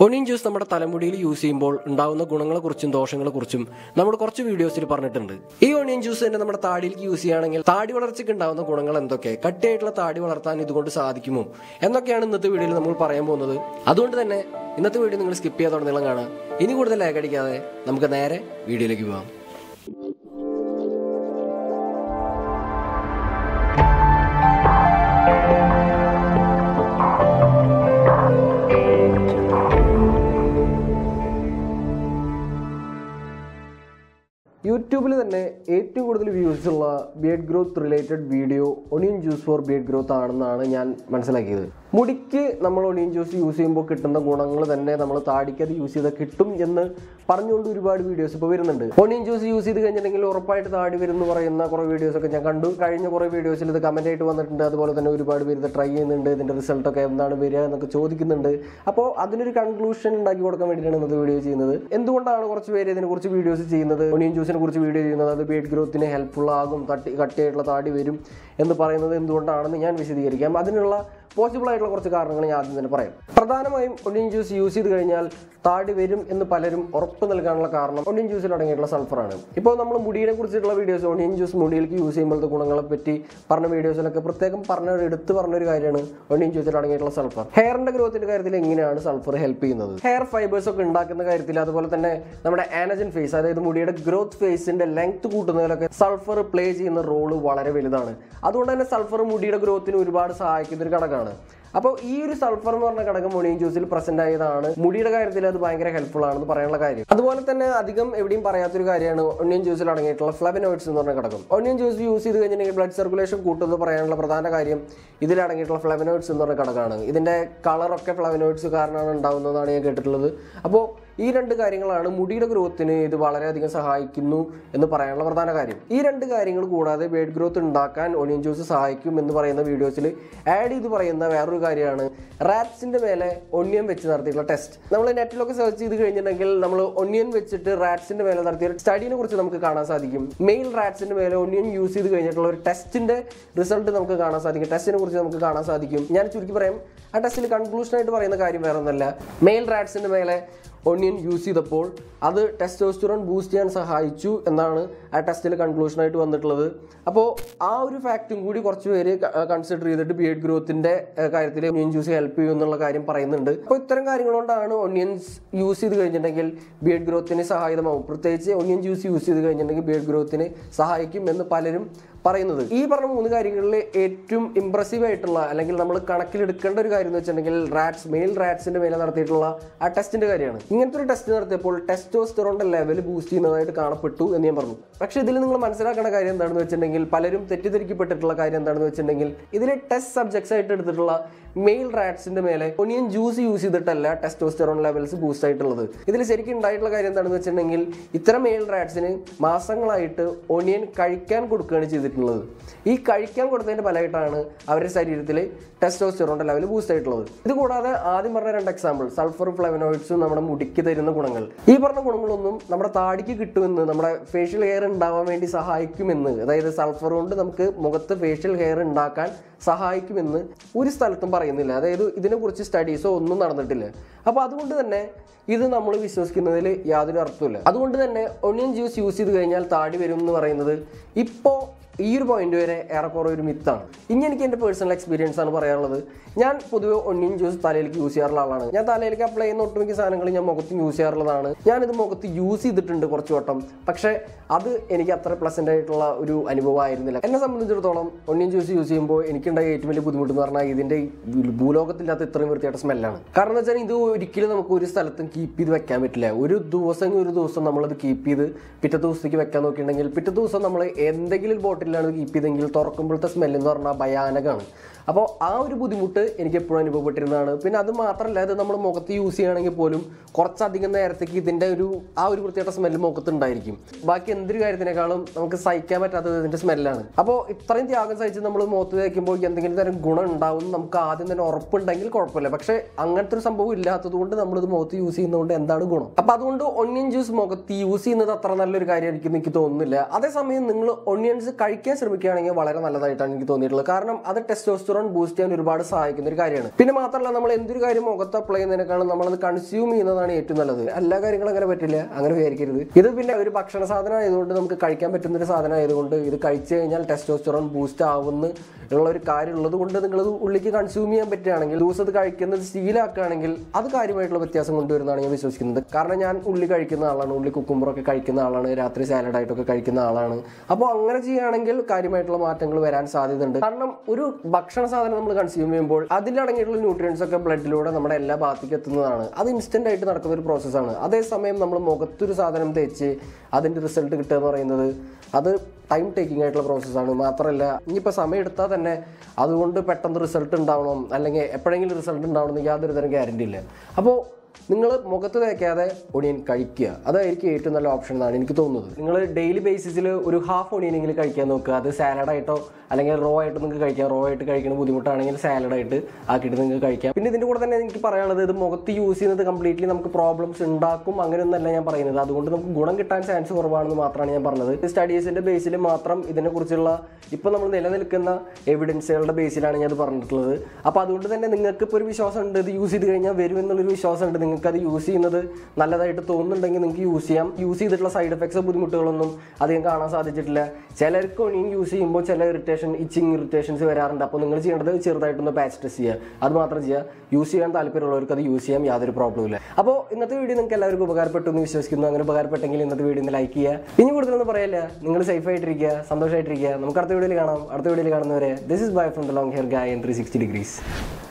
onion juice നമ്മുടെ തലമുടിയിൽ use ചെയ്യുമ്പോൾ ഉണ്ടാകുന്ന ഗുണങ്ങളെക്കുറിച്ചും ദോഷങ്ങളെക്കുറിച്ചും നമ്മൾ കുറച്ച് വീഡിയോസിൽ പറഞ്ഞിട്ടുണ്ട് ഈ ഒണിയൻ ജ്യൂസ് തന്നെ നമ്മുടെ താടിയിലേക്ക് യൂസ് ചെയ്യുകയാണെങ്കിൽ താടി വളർച്ചയ്ക്ക് ഉണ്ടാകുന്ന ഗുണങ്ങൾ എന്തൊക്കെ കട്ടിയായിട്ടുള്ള താടി വളർത്താൻ ഇതുകൊണ്ട് സാധിക്കുമോ എന്നൊക്കെയാണ് ഇന്നത്തെ വീഡിയോയിൽ നമ്മൾ പറയാൻ പോകുന്നത് അതുകൊണ്ട് തന്നെ ഇന്നത്തെ വീഡിയോ നിങ്ങൾ സ്കിപ്പ് ചെയ്യാതെ നീളം കാണാം ഇനി കൂടുതൽ ലാഗ് അടിക്കാതെ നമുക്ക് നേരെ വീഡിയോയിലേക്ക് പോകാം യൂട്യൂബിൽ തന്നെ ഏറ്റവും കൂടുതൽ വ്യൂസ് ഉള്ള beard growth related video onion juice for beard growth ആണെന്നാണ് ഞാൻ മനസ്സിലാക്കിയത് മുടിക്ക് നമ്മൾ ഒണിയൻ ജ്യൂസ് യൂസ് ചെയ്യുമ്പോൾ കിട്ടുന്ന ഗുണങ്ങൾ തന്നെ നമ്മൾ താടിക്ക് അത് യൂസ് ചെയ്താൽ കിട്ടും എന്ന് പറഞ്ഞുകൊണ്ട് ഒരുപാട് വീഡിയോസ് ഇപ്പോൾ വരുന്നുണ്ട് ഒണിയൻ ജ്യൂസ് യൂസ് ചെയ്ത് കഴിഞ്ഞിട്ടുണ്ടെങ്കിൽ ഉറപ്പായിട്ട് താടി വരും എന്ന് പറയുന്ന കുറേ വീഡിയോസ് ഒക്കെ ഞാൻ കണ്ടു കഴിഞ്ഞ കുറേ വീഡിയോസിൽ ഇത് കമൻ്റ് ആയിട്ട് വന്നിട്ടുണ്ട് അതുപോലെ തന്നെ ഒരുപാട് പേര് ഇത് ട്രൈ ചെയ്യുന്നുണ്ട് ഇതിൻ്റെ റിസൾട്ടൊക്കെ എന്താണ് വരിക എന്നൊക്കെ ചോദിക്കുന്നുണ്ട് അപ്പോൾ അതിനൊരു കൺക്ലൂഷൻ ഉണ്ടാക്കി കൊടുക്കാൻ വേണ്ടിയിട്ടാണ് ഇന്നത്തെ വീഡിയോ ചെയ്യുന്നത് എന്തുകൊണ്ടാണ് കുറച്ച് പേര് ഇതിനെക്കുറിച്ച് വീഡിയോസ് ചെയ്യുന്നത് ഒണിയൻ ജ്യൂസിനെ കുറിച്ച് വീഡിയോ ചെയ്യുന്നത് അത് ബേഡ് ഗ്രോത്തിന് ഹെൽപ്ഫുൾ ആകും തട്ടി കട്ടിയായിട്ടുള്ള താടി വരും എന്ന് പറയുന്നത് എന്തുകൊണ്ടാണെന്ന് ഞാൻ വിശദീകരിക്കാം അതിനുള്ള പോസിബിൾ ആയിട്ടുള്ള കുറച്ച് കാരണങ്ങൾ ഞാൻ ആദ്യം തന്നെ പറയാം പ്രധാനമായും ഒണിയൻ ജ്യൂസ് യൂസ് ചെയ്ത് കഴിഞ്ഞാൽ താടി വരും എന്ന് പലരും ഉറപ്പ് നൽകാനുള്ള കാരണം ഒണിയൻ ജ്യൂസിൽ അടങ്ങിയിട്ടുള്ള സൾഫറാണ് ഇപ്പോൾ നമ്മൾ മുടിയെ കുറിച്ചിട്ടുള്ള വീഡിയോസ് ഒണിയൻ ജ്യൂസ് മുടിയിലേക്ക് യൂസ് ചെയ്യുമ്പോഴത്തെ ഗുണങ്ങളെ പറ്റി പറഞ്ഞ വീഡിയോസിലൊക്കെ പ്രത്യേകം പറഞ്ഞ ഒരു എടുത്ത് പറഞ്ഞൊരു കാര്യമാണ് ഒണിയൻ ജ്യൂസിൽ അടങ്ങിയിട്ടുള്ള സൾഫർ ഹെയറിന്റെ ഗ്രോത്തിന്റെ കാര്യത്തിൽ എങ്ങനെയാണ് സൾഫർ ഹെൽപ്പ് ചെയ്യുന്നത് ഹെയർ ഫൈബേഴ്സ് ഒക്കെ ഉണ്ടാക്കുന്ന കാര്യത്തിൽ അതുപോലെ തന്നെ നമ്മുടെ ആനജൻ ഫേസ് അതായത് മുടിയുടെ ഗ്രോത്ത് ഫേസിന്റെ ലെങ്ത് കൂട്ടുന്നതിലൊക്കെ സൾഫർ പ്ലേ ചെയ്യുന്ന റോള് വളരെ വലുതാണ് അതുകൊണ്ട് തന്നെ സൾഫർ മുടിയുടെ ഗ്രോത്തിന് ഒരുപാട് സഹായിക്കുന്ന ഒരു ഘടകമാണ് അപ്പോൾ ഈ ഒരു സൾഫർ എന്ന് പറഞ്ഞ ഘടകം ഒണിയൻ ജ്യൂസിൽ പ്രസന്റ് ആയതാണ് മുടിയുടെ കാര്യത്തിൽ അത് ഭയങ്കര ഹെൽപ്ഫുൾ ആണെന്ന് പറയാനുള്ള കാര്യം അതുപോലെ തന്നെ അധികം എവിടെയും പറയാത്തൊരു കാര്യമാണ് ഒണിയൻ ജ്യൂസിൽ അടങ്ങിയിട്ടുള്ള ഫ്ലവനോയിഡ്സ് എന്ന് പറഞ്ഞ ഘടകം ഒണിയൻ ജ്യൂസ് യൂസ് ചെയ്ത് കഴിഞ്ഞിട്ടുണ്ടെങ്കിൽ ബ്ലഡ് സർക്കുലേഷൻ കൂട്ടുമെന്ന് പറയാനുള്ള പ്രധാന കാര്യം ഇതിൽ അടങ്ങിയിട്ടുള്ള ഫ്ലവനോയിഡ്സ് എന്ന് പറഞ്ഞ ഘടകമാണ് ഇതിന്റെ കളറൊക്കെ ഫ്ലവനോയിഡ്സ് കാരണമാണ് ഉണ്ടാകുന്നതാണ് ഞാൻ കേട്ടിട്ടുള്ളത് അപ്പോൾ ഈ രണ്ട് കാര്യങ്ങളാണ് മുടിയുടെ ഗ്രോത്തിന് ഇത് വളരെയധികം സഹായിക്കുന്നു എന്ന് പറയാനുള്ള പ്രധാന കാര്യം ഈ രണ്ട് കാര്യങ്ങൾ കൂടാതെ ബേഡ് ഗ്രോത്ത് ഉണ്ടാക്കാൻ ഒണിയൻ ജ്യൂസ് സഹായിക്കും എന്ന് പറയുന്ന വീഡിയോസിൽ ആഡ് ചെയ്ത് പറയുന്ന വേറൊരു കാര്യമാണ് റാറ്റ്സിന്റെ മേലെ ഒണിയൻ വെച്ച് നടത്തിയിട്ടുള്ള ടെസ്റ്റ് നമ്മൾ നെറ്റിലൊക്കെ സെർച്ച് ചെയ്ത് കഴിഞ്ഞിട്ടുണ്ടെങ്കിൽ നമ്മൾ ഒണിയൻ വെച്ചിട്ട് റാറ്റ്സിന്റെ മേലെ നടത്തിയ ഒരു സ്റ്റഡിനെ കുറിച്ച് നമുക്ക് കാണാൻ സാധിക്കും മെയിൽ റാറ്റ്സിന്റെ മേലെ ഒണിയൻ യൂസ് ചെയ്ത് കഴിഞ്ഞിട്ടുള്ള ഒരു ടെസ്റ്റിന്റെ റിസൾട്ട് നമുക്ക് കാണാൻ സാധിക്കും ടെസ്റ്റിനെ കുറിച്ച് നമുക്ക് കാണാൻ സാധിക്കും ഞാൻ ചുരുക്കി പറയാം ആ ടെസ്റ്റിൽ കൺക്ലൂഷൻ ആയിട്ട് പറയുന്ന കാര്യം വേറെ ഒന്നല്ല മെയിൽ റാറ്റ്സിന്റെ മേലെ ഒണിയൻ യൂസ് ചെയ്തപ്പോൾ അത് ടെസ്റ്റോസ്റ്ററോൺ ബൂസ്റ്റ് ചെയ്യാൻ സഹായിച്ചു എന്നാണ് ആ ടെസ്റ്റിൽ കൺക്ലൂഷനായിട്ട് വന്നിട്ടുള്ളത് അപ്പോൾ ആ ഒരു ഫാക്റ്റും കൂടി കുറച്ച് പേര് കൺസിഡർ ചെയ്തിട്ട് ബിയഡ് ഗ്രോത്തിന്റെ കാര്യത്തിൽ ഒണിയൻ ജ്യൂസ് ഹെൽപ്പ് ചെയ്യും എന്നുള്ള കാര്യം പറയുന്നുണ്ട് അപ്പോൾ ഇത്തരം കാര്യങ്ങൾ കൊണ്ടാണ് ഒണിയൻസ് യൂസ് ചെയ്ത് കഴിഞ്ഞിട്ടുണ്ടെങ്കിൽ ബിയഡ് ഗ്രോത്തിന് സഹായകമാവും പ്രത്യേകിച്ച് ഒണിയൻ ജ്യൂസ് യൂസ് ചെയ്ത് കഴിഞ്ഞിട്ടുണ്ടെങ്കിൽ ബിയഡ് ഗ്രോത്തിന് സഹായിക്കും എന്ന് പലരും പറയുന്നത് ഈ പറഞ്ഞ മൂന്ന് കാര്യങ്ങളിൽ ഏറ്റവും ഇംപ്രസീവ് ആയിട്ടുള്ള അല്ലെങ്കിൽ നമ്മൾ കണക്കിലെടുക്കേണ്ട ഒരു കാര്യം എന്ന് വെച്ചിട്ടുണ്ടെങ്കിൽ റാറ്റ്സ് മെയിൽ റാറ്റ്സിന്റെ മേലെ നടത്തിയിട്ടുള്ള ആ ടെസ്റ്റിന്റെ കാര്യമാണ് ഇങ്ങനത്തെ ഒരു ടെസ്റ്റ് നടത്തിയപ്പോൾ ടെസ്റ്റോസ്റ്ററോണിന്റെ ലെവൽ ബൂസ്റ്റ് ചെയ്യുന്നതായിട്ട് കാണപ്പെട്ടു എന്ന് ഞാൻ പറഞ്ഞു പക്ഷെ ഇതിൽ നിങ്ങൾ മനസ്സിലാക്കേണ്ട കാര്യം എന്താണെന്ന് വെച്ചിട്ടുണ്ടെങ്കിൽ പലരും തെറ്റിദ്ധരിക്കപ്പെട്ടിട്ടുള്ള കാര്യം എന്താണെന്ന് വെച്ചിട്ടുണ്ടെങ്കിൽ ഇതിൽ ടെസ്റ്റ് സബ്ജക്ട്സ് ആയിട്ട് എടുത്തിട്ടുള്ള മെയിൽ റാറ്റ്സിന്റെ മേലെ ഒണിയൻ ജ്യൂസ് യൂസ് ചെയ്തിട്ടല്ല ടെസ്റ്റോസ്റ്ററോൺ ലെവൽസ് ബൂസ്റ്റ് ആയിട്ടുള്ളത് ഇതിൽ ശരിക്കും ഉണ്ടായിട്ടുള്ള കാര്യം എന്താണെന്ന് വെച്ചിട്ടുണ്ടെങ്കിൽ ഇത്തരം മെയിൽ റാറ്റ്സിന് മാസങ്ങളായിട്ട് ഒണിയൻ കഴിക്കാൻ കൊടുക്കുകയാണ് ചെയ്തിട്ടുള്ളത് ഈ കഴിക്കാൻ കൊടുത്തതിന്റെ ഫലമായിട്ടാണ് അവരുടെ ശരീരത്തിൽ ടെസ്റ്റോസ്റ്ററോണിന്റെ ലെവൽ ബൂസ്റ്റ് ആയിട്ടുള്ളത് ഇത് കൂടാതെ ആദ്യം പറഞ്ഞ രണ്ട് എക്സാമ്പിൾ സൾഫർ ഫ്ലവനോയിഡ്സും നമ്മുടെ മുടിക്ക് തരുന്ന ഗുണങ്ങൾ ഈ പറഞ്ഞ ഗുണങ്ങളൊന്നും നമ്മുടെ താടിക്ക് കിട്ടുമെന്ന് നമ്മുടെ ഫേഷ്യൽ ഹെയർ ഉണ്ടാവാൻ വേണ്ടി സഹായിക്കുമെന്ന് അതായത് സൾഫർ കൊണ്ട് നമുക്ക് മുഖത്ത് ഫേഷ്യൽ ഹെയർ ഉണ്ടാക്കാൻ സഹായിക്കുമെന്ന് ഒരു സ്ഥലത്തും പറയുന്നില്ല അതായത് ഇതിനെക്കുറിച്ച് സ്റ്റഡീസോ ഒന്നും നടന്നിട്ടില്ല അപ്പോൾ അതുകൊണ്ട് തന്നെ ഇത് നമ്മൾ വിശ്വസിക്കുന്നതിൽ യാതൊരു അർത്ഥമില്ല അതുകൊണ്ട് തന്നെ ഒണിയൻ ജ്യൂസ് യൂസ് ചെയ്ത് കഴിഞ്ഞാൽ താടി വരും എന്ന് പറയുന്നത് ഇപ്പോൾ ഈ ഒരു പോയിന്റ് വരെ ഏറെക്കുറെ ഒരു മിത്താണ് ഇനി എനിക്ക് എൻ്റെ പേഴ്സണൽ എക്സ്പീരിയൻസ് ആണ് പറയാനുള്ളത് ഞാൻ പൊതുവെ ഒന്നിയൻ ജ്യൂസ് തലയിലേക്ക് യൂസ് ചെയ്യാറുള്ള ആളാണ് ഞാൻ തലയിലേക്ക് അപ്ലൈ ചെയ്യുന്ന ഒട്ടുമിക്ക സാധനങ്ങൾ ഞാൻ മുഖത്ത് യൂസ് ചെയ്യാറുള്ളതാണ് ഞാനിത് മുഖത്ത് യൂസ് ചെയ്തിട്ടുണ്ട് കുറച്ച് വട്ടം പക്ഷേ അത് എനിക്ക് അത്ര പ്ലസന്റ് ആയിട്ടുള്ള ഒരു അനുഭവമായിരുന്നില്ല എന്നെ സംബന്ധിച്ചിടത്തോളം ഒന്നിയൻ ജ്യൂസ് യൂസ് ചെയ്യുമ്പോൾ എനിക്കുണ്ടായ ഏറ്റവും വലിയ ബുദ്ധിമുട്ട് എന്ന് പറഞ്ഞാൽ ഇതിന്റെ ഈ ഭൂലോകത്തില്ലാത്ത ഇത്രയും വൃത്തിയായിട്ട സ്മെല്ലാണ് കാരണം എന്ന് വെച്ചാൽ ഇത് ഒരിക്കലും നമുക്ക് ഒരു സ്ഥലത്തും കീപ്പ് ചെയ്ത് വെക്കാൻ പറ്റില്ല ഒരു ദിവസം ഒരു ദിവസം നമ്മളത് കീപ്പ് ചെയ്ത് പിറ്റേ ദിവസത്തേക്ക് വെക്കാൻ നോക്കിയിട്ടുണ്ടെങ്കിൽ പിറ്റേ ദിവസം നമ്മൾ എന്തെങ്കിലും ഒരു ബോട്ടിലാണ് കീപ്പ് ചെയ്തെങ്കിൽ തുറക്കുമ്പോഴത്തെ സ്മെല്ല് എന്ന് പറഞ്ഞാൽ ഭയാനകമാണ് അപ്പോൾ ആ ഒരു ബുദ്ധിമുട്ട് എനിക്ക് എപ്പോഴും അനുഭവപ്പെട്ടിരുന്നതാണ് പിന്നെ അത് മാത്രമല്ല ഇത് നമ്മൾ മുഖത്ത് യൂസ് ചെയ്യുകയാണെങ്കിൽ പോലും കുറച്ചധികം നേരത്തേക്ക് ഇതിൻ്റെ ഒരു ആ ഒരു വൃത്തിയായിട്ട സ്മെല്ല് മുഖത്ത് ഉണ്ടായിരിക്കും ബാക്കി എന്തൊരു കാര്യത്തിനേക്കാളും നമുക്ക് സഹിക്കാൻ പറ്റാത്തത് ഇതിൻ്റെ സ്മെല്ലാണ് അപ്പോൾ ഇത്രയും ത്യാഗം സഹിച്ച് നമ്മൾ മുഖത്ത് തേക്കുമ്പോൾ എന്തെങ്കിലും തരം ഗുണം ഉണ്ടാവും എന്ന് നമുക്ക് ആദ്യം തന്നെ ഉറപ്പുണ്ടെങ്കിൽ കുഴപ്പമില്ല പക്ഷേ അങ്ങനത്തെ ഒരു സംഭവം ഇല്ലാത്തത് കൊണ്ട് നമ്മളിത് മുഖത്ത് യൂസ് ചെയ്യുന്നതുകൊണ്ട് എന്താണ് ഗുണം അപ്പോൾ അതുകൊണ്ട് ഒണിയൻ ജ്യൂസ് മുഖത്ത് യൂസ് ചെയ്യുന്നത് അത്ര നല്ലൊരു കാര്യമായിരിക്കും എനിക്ക് തോന്നുന്നില്ല അതേസമയം നിങ്ങൾ ഒണിയൻസ് കഴിക്കാൻ ശ്രമിക്കുകയാണെങ്കിൽ വളരെ നല്ലതായിട്ടാണ് എനിക്ക് തോന്നിയിട്ടുള്ളത് കാരണം അത് ടെസ്റ്റോസ്റ്റോ ടെസ്റ്റോസ്റ്ററോൺ ബൂസ്റ്റ് ചെയ്യാൻ ഒരുപാട് സഹായിക്കുന്ന ഒരു കാര്യമാണ് പിന്നെ മാത്രമല്ല നമ്മൾ എന്തൊരു കാര്യം മുഖത്ത് അപ്ലൈ ചെയ്യുന്നതിനേക്കാളും നമ്മളത് കൺസ്യൂം ചെയ്യുന്നതാണ് ഏറ്റവും നല്ലത് എല്ലാ കാര്യങ്ങളും അങ്ങനെ പറ്റില്ല അങ്ങനെ വിചാരിക്കരുത് ഇത് പിന്നെ ഒരു ഭക്ഷണ സാധനം ആയതുകൊണ്ട് നമുക്ക് കഴിക്കാൻ പറ്റുന്ന ഒരു സാധനം ആയതുകൊണ്ട് ഇത് കഴിച്ചു കഴിഞ്ഞാൽ ടെസ്റ്റോസ്റ്ററോൺ ബൂസ്റ്റ് ആവുന്ന ഉള്ള ഒരു കാര്യം ഉള്ളത് കൊണ്ട് നിങ്ങൾ ഉള്ളിലേക്ക് കൺസ്യൂം ചെയ്യാൻ പറ്റുകയാണെങ്കിൽ ദിവസം അത് കഴിക്കുന്നത് ശീലാക്കുകയാണെങ്കിൽ അത് കാര്യമായിട്ടുള്ള വ്യത്യാസം കൊണ്ടുവരുന്നതാണ് ഞാൻ വിശ്വസിക്കുന്നത് കാരണം ഞാൻ ഉള്ളി കഴിക്കുന്ന ആളാണ് ഉള്ളി കുക്കുമ്പറൊക്കെ കഴിക്കുന്ന ആളാണ് രാത്രി സാലഡായിട്ടൊക്കെ കഴിക്കുന്ന ആളാണ് അപ്പോൾ അങ്ങനെ ചെയ്യുകയാണെങ്കിൽ കാര്യമായിട്ടുള്ള മാറ്റങ്ങൾ വരാൻ സാധ്യതയുണ്ട് കാരണം ഒരു ഭക്ഷണ സാധനം നമ്മൾ കൺസ്യൂം ചെയ്യുമ്പോൾ അതിലടങ്ങിയിട്ടുള്ള ന്യൂട്രിയൻസ് ഒക്കെ ബ്ലഡിലൂടെ നമ്മുടെ എല്ലാ ഭാഗത്തേക്ക് എത്തുന്നതാണ് അത് ഇൻസ്റ്റന്റ് ആയിട്ട് നടക്കുന്ന ഒരു പ്രോസസ്സാണ് അതേസമയം നമ്മൾ മുഖത്തൊരു സാധനം തേച്ച് അതിന്റെ റിസൾട്ട് കിട്ടുക എന്ന് പറയുന്നത് അത് ടൈം ടേക്കിംഗ് ആയിട്ടുള്ള പ്രോസസ്സാണ് മാത്രമല്ല ഇനിയിപ്പോൾ സമയം എടുത്താൽ തന്നെ അതുകൊണ്ട് പെട്ടെന്ന് റിസൾട്ട് ഉണ്ടാവണം അല്ലെങ്കിൽ എപ്പോഴെങ്കിലും റിസൾട്ട് ഉണ്ടാവണമെന്ന് യാതൊരു തരം ഗ്യാരണ്ടി ഇല്ല അപ്പോൾ നിങ്ങൾ മുഖത്ത് തേക്കാതെ ഒണിയൻ കഴിക്കുക അതായിരിക്കും ഏറ്റവും നല്ല ഓപ്ഷൻ എന്നാണ് എനിക്ക് തോന്നുന്നത് നിങ്ങൾ ഡെയിലി ബേസിസിൽ ഒരു ഹാഫ് ഒണിയനെങ്കിലും കഴിക്കാൻ നോക്കുക അത് സാലഡായിട്ടോ അല്ലെങ്കിൽ റോ ആയിട്ട് നിങ്ങൾക്ക് കഴിക്കാം റോ ആയിട്ട് കഴിക്കുന്ന ബുദ്ധിമുട്ടാണെങ്കിൽ സാലഡായിട്ട് ആക്കിയിട്ട് നിങ്ങൾക്ക് കഴിക്കാം പിന്നെ ഇതിൻ്റെ കൂടെ തന്നെ എനിക്ക് പറയാനുള്ളത് ഇത് മുഖത്ത് യൂസ് ചെയ്യുന്നത് കംപ്ലീറ്റ്ലി നമുക്ക് പ്രോബ്ലംസ് ഉണ്ടാക്കും അങ്ങനെയൊന്നല്ല ഞാൻ പറയുന്നത് അതുകൊണ്ട് നമുക്ക് ഗുണം കിട്ടാൻ ചാൻസ് കുറവാണെന്ന് മാത്രമാണ് ഞാൻ പറഞ്ഞത് സ്റ്റഡീസിൻ്റെ ബേസിൽ മാത്രം ഇതിനെക്കുറിച്ചുള്ള ഇപ്പോൾ നമ്മൾ നിലനിൽക്കുന്ന എവിഡൻസുകളുടെ ബേസിലാണ് ഞാൻ ഇത് പറഞ്ഞിട്ടുള്ളത് അപ്പോൾ അതുകൊണ്ട് തന്നെ നിങ്ങൾക്ക് ഇപ്പോൾ ഒരു വിശ്വാസം ഉണ്ട് ഇത് യൂസ് ചെയ്ത് കഴിഞ്ഞാൽ വരും എന്നുള്ളൊരു വിശ്വാസം ഉണ്ട് നിങ്ങൾക്ക് അത് യൂസ് ചെയ്യുന്നത് നല്ലതായിട്ട് തോന്നുന്നുണ്ടെങ്കിൽ നിങ്ങൾക്ക് യൂസ് ചെയ്യാം യൂസ് ചെയ്തിട്ടുള്ള സൈഡ് എഫക്ട്സോ ബുദ്ധിമുട്ടുകളൊന്നും അധികം കാണാൻ സാധിച്ചിട്ടില്ല ചിലർക്ക് ഒണിയൻ യൂസ് ചെയ്യുമ്പോൾ ചില ഇറിറ്റേഷൻ ഇച്ചിങ് ഇറിറ്റേഷൻസ് വരാറുണ്ട് അപ്പോൾ നിങ്ങൾ ചെയ്യേണ്ടത് ചെറുതായിട്ടൊന്ന് പാച്ച് ടെസ്റ്റ് ചെയ്യുക അത് മാത്രം ചെയ്യുക യൂസ് ചെയ്യാൻ താല്പര്യമുള്ളവർക്ക് അത് യൂസ് ചെയ്യാം യാതൊരു പ്രോബ്ലം ഇല്ല അപ്പോൾ ഇന്നത്തെ വീഡിയോ നിങ്ങൾക്ക് എല്ലാവർക്കും ഉപകാരപ്പെട്ടു എന്ന് വിശ്വസിക്കുന്നു അങ്ങനെ ഉപകാരപ്പെട്ടെങ്കിൽ ഇന്നത്തെ വീഡിയോ ഒന്ന് ലൈക്ക് ചെയ്യുക ഇനി കൂടുതലൊന്നും പറയല്ല നിങ്ങൾ സേഫ് ആയിട്ടിരിക്കുക സന്തോഷമായിട്ടിരിക്കുക നമുക്ക് അടുത്ത വീഡിയോയിൽ കാണാം അടുത്ത വീഡിയോയിൽ കാണുന്നവരെ this is bye from the long hair guy in three sixty degrees